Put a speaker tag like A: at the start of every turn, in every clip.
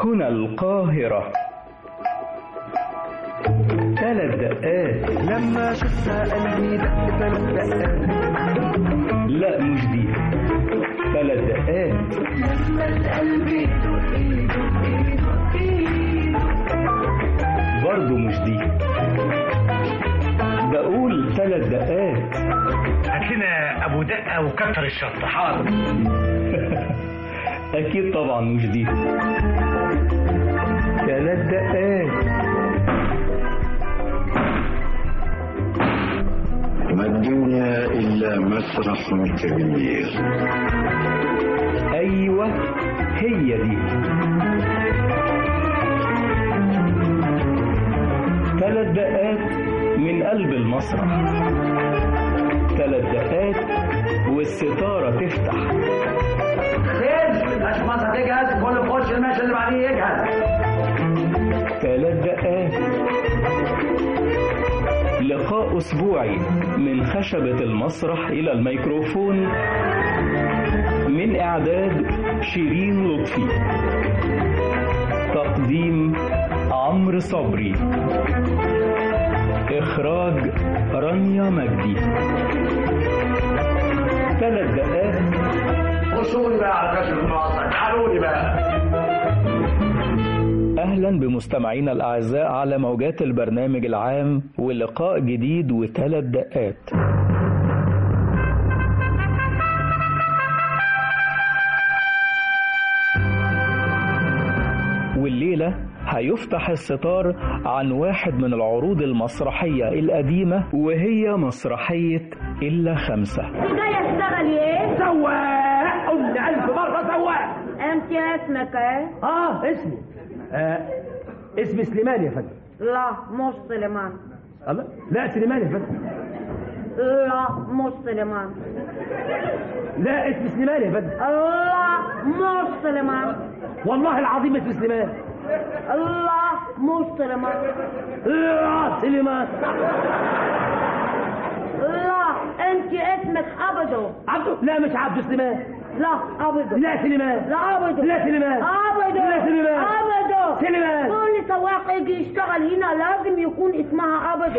A: هنا القاهرة ثلاث دقات
B: لما شفتها قلبي دق ثلاث دقات
A: لا مش دي ثلاث دقات برضو مش دي بقول ثلاث دقات
C: هات لنا ابو دقه وكتر الشطه حاضر
A: أكيد طبعا مش دي ثلاث دقات
D: ما الدنيا إلا مسرح كبير
A: أيوة هي دي ثلاث دقات من قلب المسرح ثلاث دقات والستارة تفتح
E: خير الاشخاص هتجهز كل خش الماشي اللي بعديه يجهز
A: ثلاث دقات لقاء أسبوعي من خشبة المسرح إلى الميكروفون من إعداد شيرين لطفي تقديم عمرو صبري إخراج رانيا مجدي ثلاث دقات
E: خشوا لي بقى على كشف المعصر تعالوا لي بقى
A: أهلا بمستمعينا الأعزاء على موجات البرنامج العام ولقاء جديد وثلاث دقات والليلة هيفتح الستار عن واحد من العروض المسرحية القديمة وهي مسرحية إلا خمسة
F: جاي اشتغل ايه؟
E: سواق قلنا ألف مرة سواق
F: انت اسمك ايه؟
E: اه اسمي آه اسمي سليمان يا فندم
F: لا مش سليمان
E: الله لا سليمان يا فندم
F: لا مش سليمان
E: لا اسمي سليمان يا فندم
F: لا مش سليمان
E: والله العظيم اسمي سليمان
F: لا مش سليمان
E: لا سليمان
F: لا انت اسمك ابدو
E: عبده لا مش عبده سليمان
F: لا ابدو
E: لا سليمان
F: لا ابدو
E: لا سليمان
F: ابدو
E: لا سليمان
F: ابدو
E: سليمان
F: كل سواق يجي يشتغل هنا لازم يكون اسمها ابدو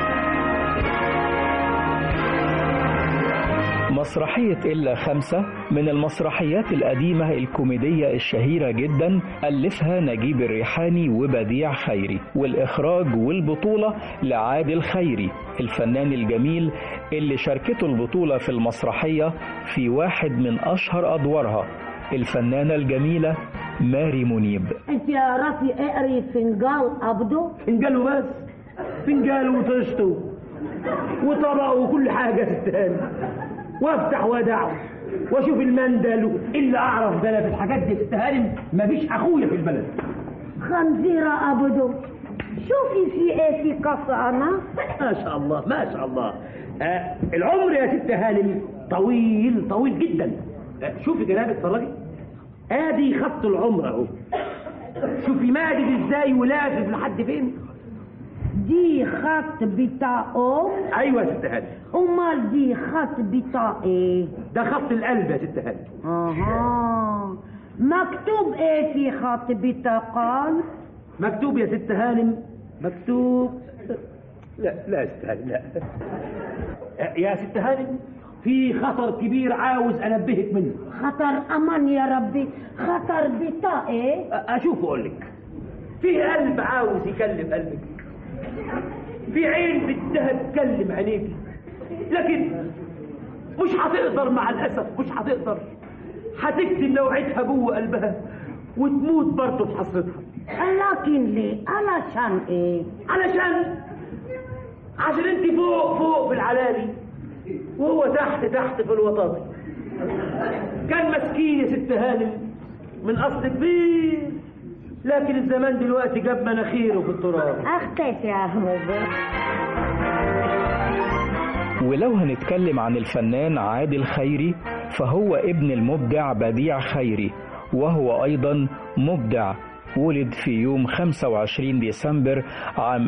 A: مسرحية إلا خمسة من المسرحيات القديمة الكوميدية الشهيرة جدا ألفها نجيب الريحاني وبديع خيري والإخراج والبطولة لعادل خيري الفنان الجميل اللي شاركته البطولة في المسرحية في واحد من أشهر أدوارها الفنانة الجميلة ماري منيب
F: انت يا راسي اقري فنجان ابدو
E: فنجان وبس فنجان وطشته وطبق وكل حاجة تستاهل وافتح وادع واشوف المندل الا اعرف ده أنا في الحاجات دي تستهانم مفيش اخويا في البلد
F: خنزيرة ابدو شوفي في ايه في قصة انا
E: ما شاء الله ما شاء الله آه العمر يا ست هانم طويل طويل جدا آه شوفي جنابك اتفرجي ادي خط العمر اهو شوفي ماجد ازاي ولافف لحد فين
F: دي خط بتاع ام
E: ايوه يا ست هانم
F: امال دي خط بتاع ايه
E: ده خط القلب يا ست هانم
F: اها مكتوب ايه في خط بطاقان
E: مكتوب يا ست هانم مكتوب لا لا يا ست هانم لا يا ست هانم في خطر كبير عاوز انبهك منه
F: خطر امان يا ربي خطر بتاع ايه
E: اشوف اقول لك في قلب عاوز يكلم قلبك في عين بدها تكلم عينيك لكن مش هتقدر مع الاسف مش هتقدر هتكتم نوعتها جوه قلبها وتموت برضه في حسرتها
F: لكن ليه علشان ايه
E: علشان عشان انت فوق فوق في العلالي وهو تحت تحت في الوطاطي كان مسكين يا ست هانم من اصل كبير لكن الزمان دلوقتي جاب مناخيره في التراب
F: اختفي يا هوبر
A: ولو هنتكلم عن الفنان عادل خيري فهو ابن المبدع بديع خيري وهو أيضا مبدع ولد في يوم 25 ديسمبر عام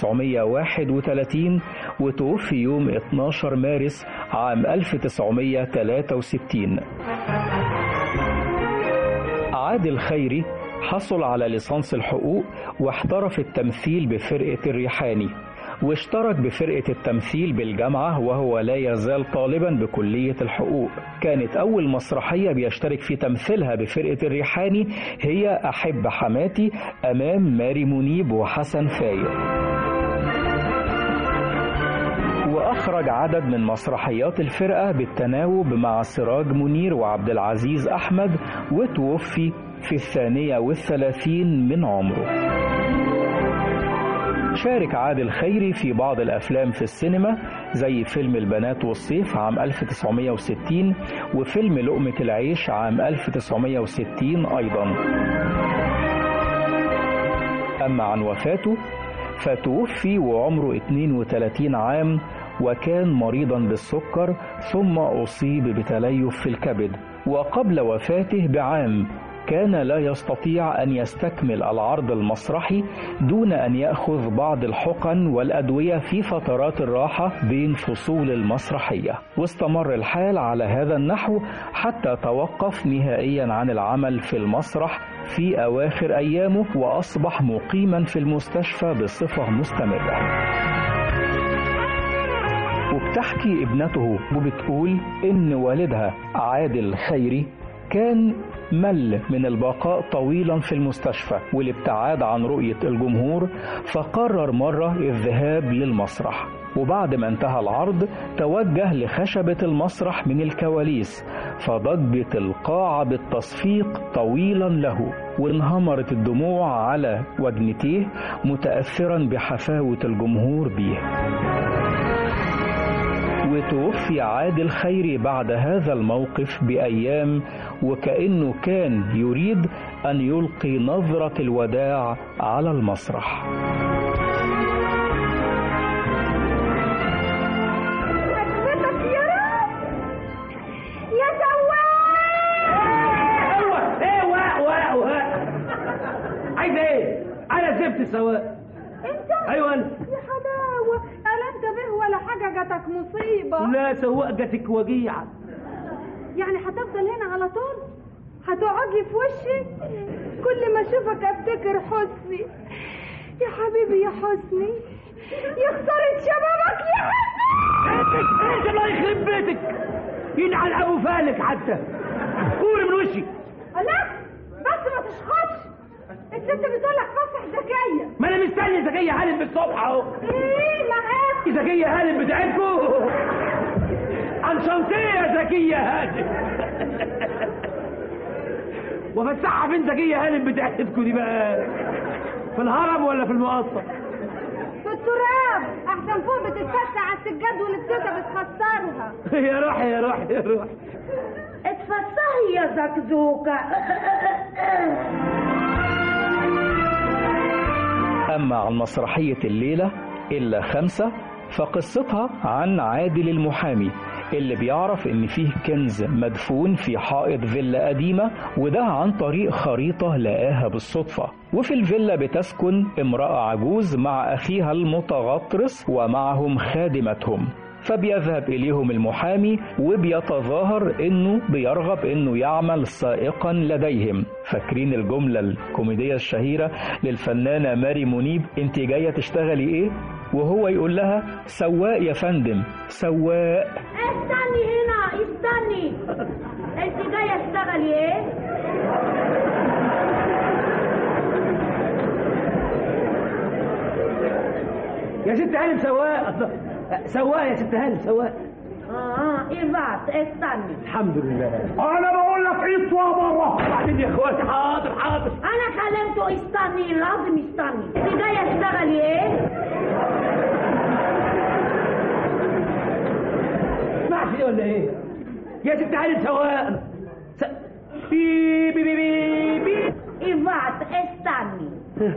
A: 1931 وتوفي يوم 12 مارس عام 1963 عادل خيري حصل على ليسانس الحقوق واحترف التمثيل بفرقة الريحاني واشترك بفرقة التمثيل بالجامعة وهو لا يزال طالبا بكلية الحقوق كانت أول مسرحية بيشترك في تمثيلها بفرقة الريحاني هي أحب حماتي أمام ماري منيب وحسن فايق وأخرج عدد من مسرحيات الفرقة بالتناوب مع سراج منير وعبد العزيز أحمد وتوفي في الثانية والثلاثين من عمره شارك عادل خيري في بعض الأفلام في السينما زي فيلم البنات والصيف عام 1960 وفيلم لقمة العيش عام 1960 أيضا أما عن وفاته فتوفي وعمره 32 عام وكان مريضا بالسكر ثم أصيب بتليف في الكبد وقبل وفاته بعام كان لا يستطيع أن يستكمل العرض المسرحي دون أن يأخذ بعض الحقن والأدوية في فترات الراحة بين فصول المسرحية واستمر الحال على هذا النحو حتى توقف نهائيا عن العمل في المسرح في أواخر أيامه وأصبح مقيما في المستشفى بصفة مستمرة وبتحكي ابنته وبتقول إن والدها عادل خيري كان مل من البقاء طويلا في المستشفى والابتعاد عن رؤية الجمهور فقرر مرة الذهاب للمسرح وبعد ما انتهى العرض توجه لخشبة المسرح من الكواليس فضجت القاعة بالتصفيق طويلا له وانهمرت الدموع على وجنتيه متأثرا بحفاوة الجمهور بيه وتوفي عادل خيري بعد هذا الموقف بأيام وكأنه كان يريد أن يلقي نظرة الوداع على المسرح
F: حكمتك يا رب يا سواق
E: ايوه ايه وا وا وا عايز ايه؟ انا سبت السواق
F: انت
E: ايوه انا
F: يا حلاوة انا انت به ولا حاجة جاتك مصيبة
E: لا سواق جاتك وجيعه
F: يعني هتفضل هنا على طول هتقعد لي في وشي كل ما اشوفك افتكر حسني يا حبيبي يا حسني يا خسارة شبابك يا حسني
E: انت الله يخرب بيتك ينعل ابو فالك حتى كوري من وشي
F: لا بس ما تشخطش الست بتقول لك فسح ذكية
E: ما انا مستني زكيه هانم بالصبح اهو
F: ايه معاك
E: زكيه هانم بتاعتكم انشانتيه يا زكيه هانم وفسحها فين زكيه هانم بتاعتكم دي بقى في الهرم ولا في المقطم
F: في التراب احسن فوق بتتفسح على السجاد والبتوته بتخسرها
E: يا روحي يا روحي يا روحي
F: اتفسحي يا زكزوكة
A: أما عن مسرحية الليلة إلا خمسة فقصتها عن عادل المحامي اللي بيعرف إن فيه كنز مدفون في حائط فيلا قديمة وده عن طريق خريطة لقاها بالصدفة وفي الفيلا بتسكن امرأة عجوز مع أخيها المتغطرس ومعهم خادمتهم فبيذهب إليهم المحامي وبيتظاهر إنه بيرغب إنه يعمل سائقا لديهم فاكرين الجملة الكوميدية الشهيرة للفنانة ماري منيب أنت جاية تشتغلي إيه؟ وهو يقول لها سواق يا فندم سواق
F: استني هنا استني انت جايه تشتغلي ايه
E: يا ست هانم سواق سواق يا ست هانم سواق
F: اه ايفات استني
E: الحمد لله انا بقول لك اطلع بره بعدين يا اخواتي حاضر حاضر
F: انا كلمته استني لازم استني انت جايه تشتغلي ايه
E: اسمعش دي ولا ايه يا ست هانم سواق س... بي بي بي بي بي
F: ايفات استني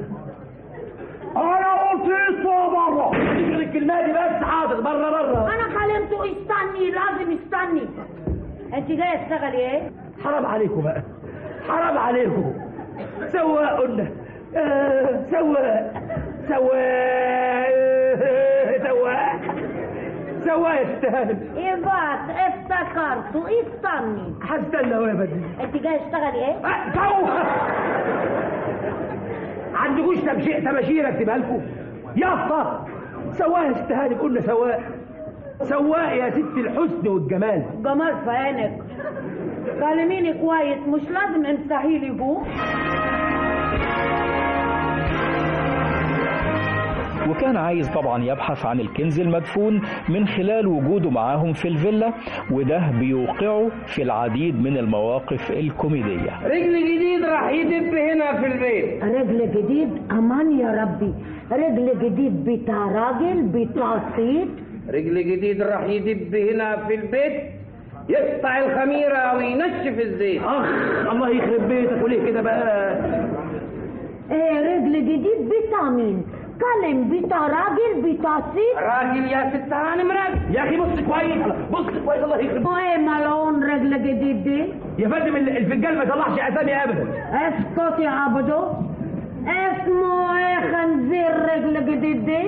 E: انا قلت اطلع بره تقرا الكلمه دي بس حاضر بره بره
F: انا كلمته استني لازم استني انت جايه تشتغلي ايه
E: حرام عليكم بقى حرام عليكم سواق قلنا آه، سواق سواق آه، سواق سواق استهانم
G: ايبات افتكرته استني
E: هستنى اهو يا بدري
G: انت جاي تشتغلي ايه؟
E: أه، تو عندكوش تمشي تباشير اكتبها لكم يافطة سواق استهانم قلنا سواق سواق يا ست الحسن والجمال
G: جمال في عينك كلميني كويس مش لازم امسحي لي جوه
A: وكان عايز طبعا يبحث عن الكنز المدفون من خلال وجوده معاهم في الفيلا وده بيوقعه في العديد من المواقف الكوميدية
H: رجل جديد راح يدب هنا في البيت
G: رجل جديد امان يا ربي رجل جديد بتاع راجل بتاع صيد
H: رجل جديد راح يدب هنا في البيت يقطع الخميرة وينشف الزيت
E: اخ الله يخرب بيتك وليه كده بقى
G: ايه رجل جديد بتاع مين؟ كلم بتاع راجل بتاع صيد
H: راجل يا ست هانم راجل
E: يا اخي بص كويس بص كويس الله يخرب
G: وايه ملعون رجل جديد دي؟
E: يا فندم ال- الفنجان ما يطلعش اسامي ابدا
G: اسكت يا عبدو اسمه ايه خنزير رجل جديد دي؟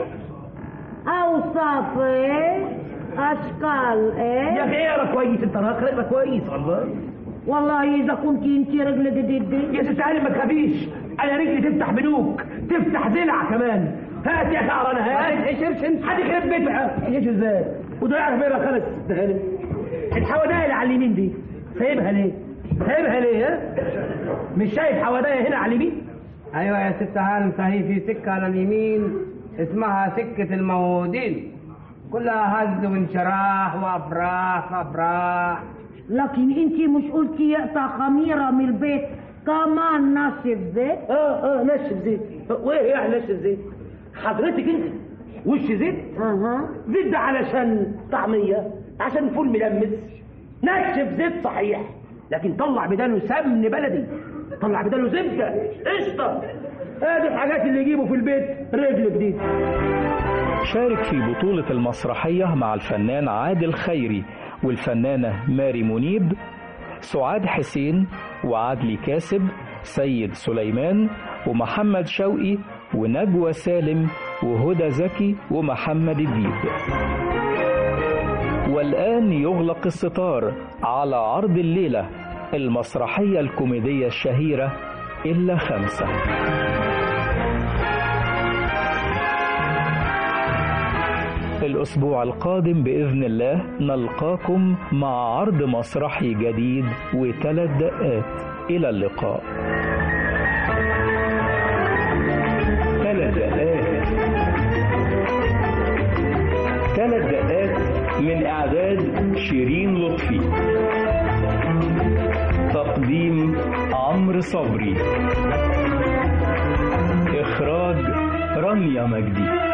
G: اوصاف ايه؟ اشكال
E: يا
G: ايه؟
E: اخي اقرا كويس انت اقرا كويس والله
G: والله اذا كنت انت رجل جديد دي
E: يا ست علي ما تخافيش انا رجلي تفتح بنوك تفتح دلع كمان هات يا اخي اقرا انا هات
H: تحشرش انت
E: حد يخرب بيتها ايش ازاي وده يعرف ايه خلص استهانم الحوادايه اللي على اليمين دي سايبها ليه سايبها ليه ها مش شايف حوادايه هنا على اليمين
H: ايوه يا ست هانم صحيح في سكة على اليمين اسمها سكة الموعودين كلها هز وانشراح وافراح وافراح
G: لكن انت مش قلتي يقطع خميره من البيت كمان نشف زيت
E: اه اه نشف زيت وايه يعني نشف زيت حضرتك انت وش زيت
G: اها
E: زيت ده علشان طعميه عشان فول ملمس نشف زيت صحيح لكن طلع بداله سمن بلدي طلع بداله زبده قشطه هذه الحاجات اللي يجيبوا في البيت رجل جديد
A: شارك في بطولة المسرحية مع الفنان عادل خيري والفنانة ماري منيب سعاد حسين وعدلي كاسب سيد سليمان ومحمد شوقي ونجوى سالم وهدى زكي ومحمد الديب والآن يغلق الستار على عرض الليلة المسرحية الكوميدية الشهيرة إلا خمسة الأسبوع القادم بإذن الله نلقاكم مع عرض مسرحي جديد وثلاث دقات إلى اللقاء ثلاث دقات ثلاث دقات من إعداد شيرين لطفي تقديم عمرو صبري إخراج رانيا مجدي